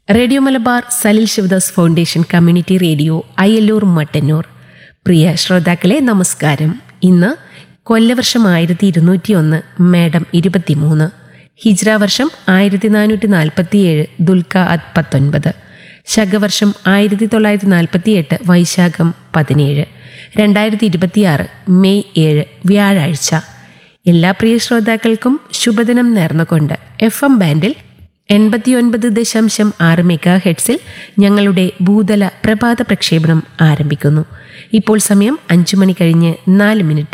radio Malabar Salil Sivadas foundation community radio Ayyallur Mattannur പ്രിയ ശ്രോതാക്കളെ നമസ്കാരം ഇന്ന് കൊല്ലവർഷം ആയിരത്തി ഇരുന്നൂറ്റി ഒന്ന് മേഡം ഇരുപത്തിമൂന്ന് ഹിജ്ര വർഷം ആയിരത്തി നാനൂറ്റി നാൽപ്പത്തിയേഴ് ദുൽഖ അത് പത്തൊൻപത് ശകവർഷം ആയിരത്തി തൊള്ളായിരത്തി നാൽപ്പത്തി എട്ട് വൈശാഖം പതിനേഴ് രണ്ടായിരത്തി ഇരുപത്തിയാറ് മെയ് ഏഴ് വ്യാഴാഴ്ച എല്ലാ പ്രിയ ശ്രോതാക്കൾക്കും ശുഭദിനം നേർന്നുകൊണ്ട് എഫ് എം ബാൻഡിൽ എൺപത്തിയൊൻപത് ദശാംശം ആറ് മെഗാ ഹെഡ്സിൽ ഞങ്ങളുടെ ഭൂതല പ്രഭാത പ്രക്ഷേപണം ആരംഭിക്കുന്നു ഇപ്പോൾ സമയം അഞ്ചു മണി കഴിഞ്ഞ് നാല് മിനിറ്റ്